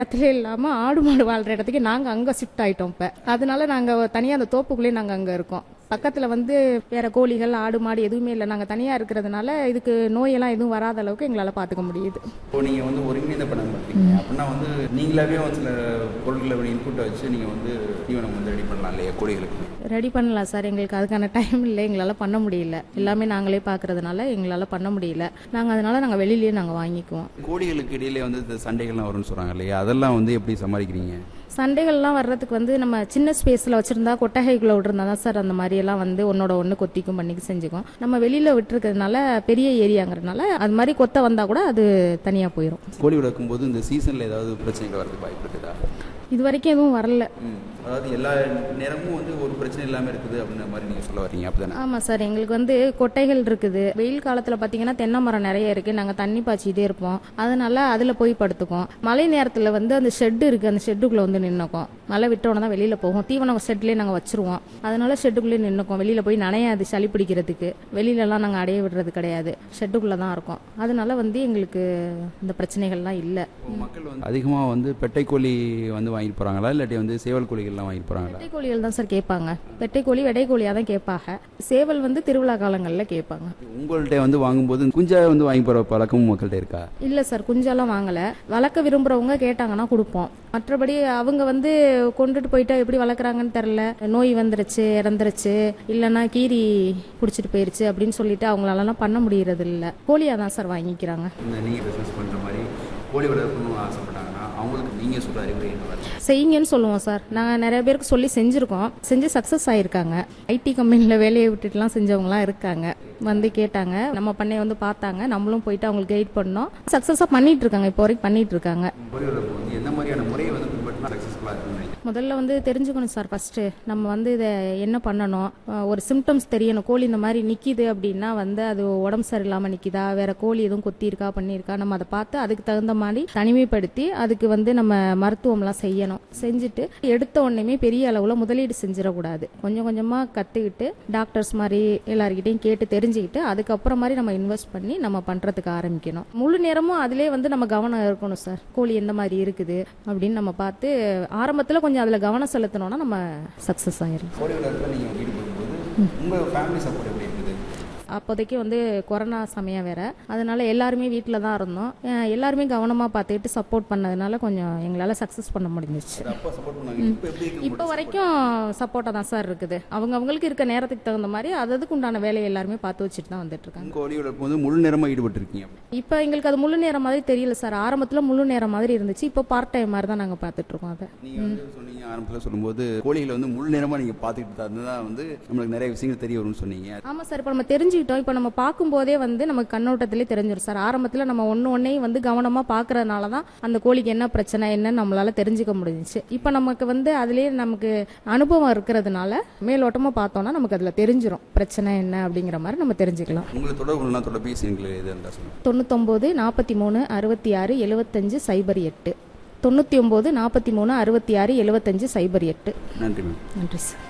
இடத்துல இல்லாம ஆடு மாடு வாழ்ற இடத்துக்கு நாங்க அங்க ஷிஃப்ட் ஆயிட்டோம் இப்ப அதனால நாங்க தனியா அந்த தோப்புக்குள்ளே நாங்க அங்க இருக்கோம் பக்கத்துல வந்து வேற கோழிகள் ஆடு மாடு எதுவுமே இல்லை நாங்க தனியா இருக்கிறதுனால இதுக்கு நோயெல்லாம் எதுவும் வராத அளவுக்கு எங்களால பாத்துக்க முடியுது இப்போ நீங்கள் வந்து ஒருங்கிணைந்த பண்ண மாட்டீங்க அப்படின்னா வந்து நீங்களாவே ஒரு சில பொருட்களை இன்புட்டை வச்சு நீங்கள் வந்து தீவனம் வந்து ரெடி பண்ணலாம் இல்லையா கோழிகளுக்கு ரெடி பண்ணலாம் சார் எங்களுக்கு அதுக்கான டைம் இல்லை எங்களால பண்ண முடியல எல்லாமே நாங்களே பாக்குறதுனால எங்களால பண்ண முடியல நாங்க அதனால நாங்க வெளியிலயே நாங்க வாங்கிக்குவோம் கோழிகளுக்கு இடையிலே வந்து இந்த சண்டைகள்லாம் வரும்னு சொல்கிறாங்க இல்லையா அதெல்லாம் வந்து எப்படி சமாளிக்கிறீங்க சண்டைகள்லாம் வர்றதுக்கு வந்து நம்ம சின்ன ஸ்பேஸில் வச்சிருந்தா கொட்டகைக்குள்ள விட்டுருந்தா தான் சார் அந்த மாதிரி எல்லாம் வந்து ஒன்னோட ஒன்று கொத்திக்கும் பண்ணிக்கு செஞ்சுக்கும் நம்ம வெளியில விட்டுருக்கிறதுனால பெரிய ஏரியாங்கிறதுனால அது மாதிரி கொத்த வந்தா கூட அது தனியா போயிடும் கோழி வளர்க்கும் போது இந்த சீசனில் ஏதாவது பிரச்சனைகள் வரதுக்கு வாய்ப்பு இருக்குதா இது வரைக்கும் எதுவும் வரல ம். அதாவது எல்லா நேரமும் வந்து ஒரு பிரச்சனை இல்லாமல் இருக்குது அப்படின்ற மாதிரி நீங்கள் சொல்ல வரீங்க அப்படிதானே ஆமா சார் எங்களுக்கு வந்து கொட்டைகள் இருக்குது வெயில் காலத்துல பாத்தீங்கன்னா தென்னை மரம் நிறைய இருக்கு நாங்க தண்ணி பாய்ச்சிட்டே இருப்போம் அதனால அதுல போய் படுத்துக்கும் மழை நேரத்துல வந்து அந்த ஷெட் இருக்கு அந்த ஷெட்டுக்குள்ள வந்து நின்னுக்கும் மழை விட்டோன்னு தான் வெளியில போகும் தீவனம் ஷெட்லயே நாங்க வச்சிருவோம் அதனால ஷெட்டுக்குள்ளே நின்னுக்கும் வெளியில போய் நனையாது சளி பிடிக்கிறதுக்கு வெளியில எல்லாம் நாங்க அடைய விடுறது கிடையாது ஷெட்டுக்குள்ள தான் இருக்கோம் அதனால வந்து எங்களுக்கு இந்த பிரச்சனைகள்லாம் இல்லை இப்போ மக்கள் வந்து அதிகமாக வந்து பெட்டை கோழி வந்து வாங்கிட்டு போகிறாங்களா இல்லாட்டி வந்து சேவல் கோழிகள்லாம் வாங்கிட்டு போகிறாங்களா பெட்டை கோழிகள் தான் சார் கேட்பாங்க பெட்டை கோழி வெடை கோழியா தான் கேட்பாங்க சேவல் வந்து திருவிழா காலங்கள்ல கேட்பாங்க உங்கள்கிட்ட வந்து வாங்கும்போது குஞ்சா வந்து வாங்கி போகிற பழக்கமும் மக்கள்கிட்ட இருக்கா இல்ல சார் குஞ்செல்லாம் வாங்கல வளர்க்க விரும்புறவங்க கேட்டாங்கன்னா கொடுப்போம் மற்றபடி அவங்க வந்து கொண்டுட்டு போயிட்டா எப்படி வளர்க்குறாங்கன்னு தெரில நோய் வந்துருச்சு இறந்துருச்சு இல்லைன்னா கீரி பிடிச்சிட்டு போயிருச்சு அப்படின்னு சொல்லிட்டு அவங்களாலலாம் பண்ண முடியறது இல்ல கோழியா தான் சார் வாங்கிக்கிறாங்க இந்த நீங்கள் பிஸ்னஸ் பண்ணுற மாதிரி கோழி வளர்க்கணும்னு ஆசைப்பட்டாங்கன்னா அவங்களுக்கு நீங்கள் சொல்கிற அறிவுரை என்ன மாதிரி செய்யுங்கன்னு சொல்லுவோம் சார் நாங்கள் நிறைய பேருக்கு சொல்லி செஞ்சுருக்கோம் செஞ்சு சக்ஸஸ் ஆயிருக்காங்க ஐடி கம்பெனியில் வேலையை விட்டுட்டுலாம் செஞ்சவங்கலாம் இருக்காங்க வந்து கேட்டாங்க நம்ம பண்ணைய வந்து பார்த்தாங்க நம்மளும் போயிட்டு அவங்களுக்கு கைட் பண்ணோம் சக்ஸஸாக பண்ணிட்டு இருக்காங்க இப்போ வரைக்கும் பண்ணிட்டு இருக்காங்க கோழி வளர்ப்பு வந்து எந்த மாதிரியான முறையை வந்து பின்பற்றினா சக்ஸஸ்ஃபுல்லாக இருக்கும்னு நினைக்கிறேன் முதல்ல வந்து தெரிஞ்சுக்கணும் சார் ஃபர்ஸ்ட் நம்ம வந்து இதை என்ன பண்ணணும் அஹ் ஒரு சிம்டம்ஸ் தெரியணும் கோழி இந்த மாதிரி நிக்குது அப்படின்னா வந்து அது உடம்பு சரியில்லாம நிக்குதா வேற கோழி எதுவும் கொத்தி இருக்கா பண்ணியிருக்கா நம்ம அதை பார்த்து அதுக்கு தகுந்த மாதிரி தனிமைப்படுத்தி அதுக்கு வந்து நம்ம மருத்துவம்லாம் செய்யணும் செஞ்சுட்டு எடுத்த உடனேமே பெரிய அளவுல முதலீடு செஞ்சிடக்கூடாது கொஞ்சம் கொஞ்சமா கத்துக்கிட்டு டாக்டர்ஸ் மாதிரி எல்லார்கிட்டையும் கேட்டு தெரிஞ்சுக்கிட்டு அதுக்கப்புறம் மாதிரி நம்ம இன்வெஸ்ட் பண்ணி நம்ம பண்றதுக்கு ஆரம்பிக்கணும் முழு நேரமும் அதிலே வந்து நம்ம கவனம் இருக்கணும் சார் கோழி எந்த மாதிரி இருக்குது அப்படின்னு நம்ம பார்த்து ஆரம்பத்துல கொஞ்சம் அதுல கவனம் செலுத்தணும்னா நம்ம சக்சஸ் ஆயிடலாம் கோழி வளர்ப்பில் நீங்கள் ஈடுபடும்போது உங்கள் ஃபேமிலி சப்போர்ட் எப்படி இருக்குது அப்போதைக்கு வந்து கொரோனா சமயம் வேற அதனால எல்லாருமே வீட்டில் தான் இருந்தோம் அஹ் எல்லாருமே கவனமா பார்த்துக்கிட்டு சப்போர்ட் பண்ணதுனால கொஞ்சம் எங்களால சக்சஸ் பண்ண முடிஞ்சிச்சு அது அப்பா சப்போர்ட் பண்ணாங்க இப்போ எப்படி இருக்கு இப்போ வரைக்கும் சப்போர்ட்டாக தான் சார் இருக்குது அவங்க அவங்களுக்கு இருக்க நேரத்துக்கு தகுந்த மாதிரி அது அதுக்கு உண்டான வேலையை எல்லாருமே பார்த்து வச்சுட்டு தான் வந்துட்டு இருக்காங்க உங்கள் கோழி வளர்ப்பு வந்து முழு நேரமாக ஈடுபட்டிருக்கீங்க இப்போ எங்களுக்கு அது முழு நேரம் மாதிரி தெரியல சார் ஆரம்பத்தில் முழு நேரம் மாதிரி இருந்துச்சு இப்போ பார்ட் டைம் மாதிரி தான் நாங்கள் பார்த்துட்டு இருக்கோம் அதை நீங்கள் வந்து சொன்னீங்க ஆரம்பத்தில் சொல்லும்போது கோழிகளை வந்து முழு நேரமாக நீங்கள் பார்த்துக்கிட்டு தான் வந்து நம்மளுக்கு நிறைய விஷயங்கள் தெரிய வரும்னு சொன்னீங்க ஆமா சார் இப்போ நம்ம தெரிஞ்சுக்கிட்டோம் இப்போ நம்ம பார்க்கும்போதே வந்து நமக்கு கண்ணோட்டத்திலே தெரிஞ்சிடும் சார் ஆரம்பத்தில் நம்ம ஒன்று ஒன்றையும் வந்து கவனமாக பார்க்கறதுனால தான் அந்த கோழிக்கு என்ன பிரச்சனை என்னன்னு நம்மளால தெரிஞ்சுக்க முடிஞ்சுச்சு இப்போ நமக்கு வந்து அதுலேயே நமக்கு அனுபவம் இருக்கிறதுனால மேலோட்டமாக பார்த்தோம்னா நமக்கு அதில் தெரிஞ்சிரும் பிரச்சனை என்ன அப்படிங்கிற மாதிரி நம்ம தெரிஞ்சுக்கலாம் உங்களை தொடர்புலாம் தொலைபேசி எண்கள் எது இருந்தால் சொல்லுங்கள் தொண்ணூத்தொம்பது நாற்பத்தி மூணு அறுபத்தி ஆறு எழுபத்தஞ்சு சைபர் எட்டு தொண்ணூற்றி ஒம்பது நாற்பத்தி மூணு அறுபத்தி ஆறு எழுபத்தஞ்சு சைபர் எட்டு நன்றி மேம் நன்றி சார்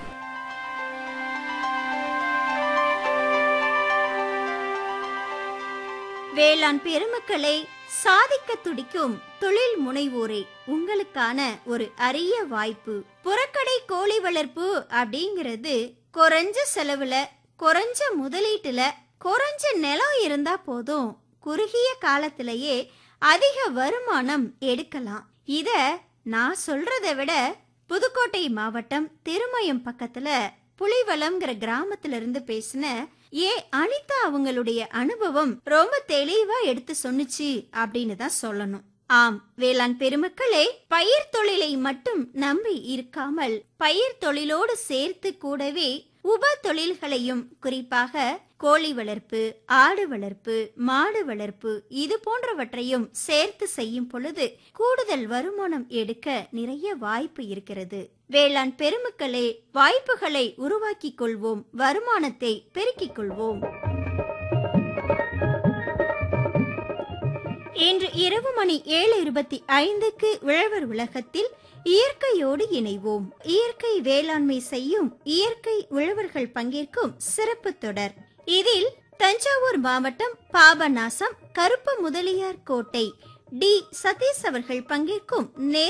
வேளாண் பெருமக்களை சாதிக்க துடிக்கும் தொழில் முனைவோரே உங்களுக்கான ஒரு அரிய வாய்ப்பு புறக்கடை கோழி வளர்ப்பு அப்படிங்கிறது குறைஞ்ச செலவுல குறைஞ்ச முதலீட்டுல குறைஞ்ச நிலம் இருந்தா போதும் குறுகிய காலத்திலேயே அதிக வருமானம் எடுக்கலாம் இத நான் சொல்றதை விட புதுக்கோட்டை மாவட்டம் திருமயம் பக்கத்துல புலிவளம்ங்கிற கிராமத்துல இருந்து பேசின ஏ அனிதா அவங்களுடைய அனுபவம் ரொம்ப தெளிவா எடுத்து சொன்னுச்சு அப்படின்னு தான் சொல்லணும் ஆம் வேளாண் பெருமக்களே பயிர் தொழிலை மட்டும் நம்பி இருக்காமல் பயிர் தொழிலோடு சேர்த்து கூடவே உப தொழில்களையும் குறிப்பாக கோழி வளர்ப்பு ஆடு வளர்ப்பு மாடு வளர்ப்பு இது போன்றவற்றையும் சேர்த்து செய்யும் பொழுது கூடுதல் வருமானம் எடுக்க நிறைய வாய்ப்பு இருக்கிறது வேளாண் பெருமக்களே வாய்ப்புகளை உருவாக்கிக் கொள்வோம் வருமானத்தை பெருக்கிக் கொள்வோம் இன்று இரவு மணி ஏழு இருபத்தி ஐந்துக்கு உழவர் உலகத்தில் இயற்கையோடு இணைவோம் இயற்கை வேளாண்மை செய்யும் இயற்கை உழவர்கள் பங்கேற்கும் சிறப்பு தொடர் இதில் தஞ்சாவூர் மாவட்டம் பாபநாசம் கருப்பு முதலியார் கோட்டை டி சதீஷ் அவர்கள் பங்கேற்கும்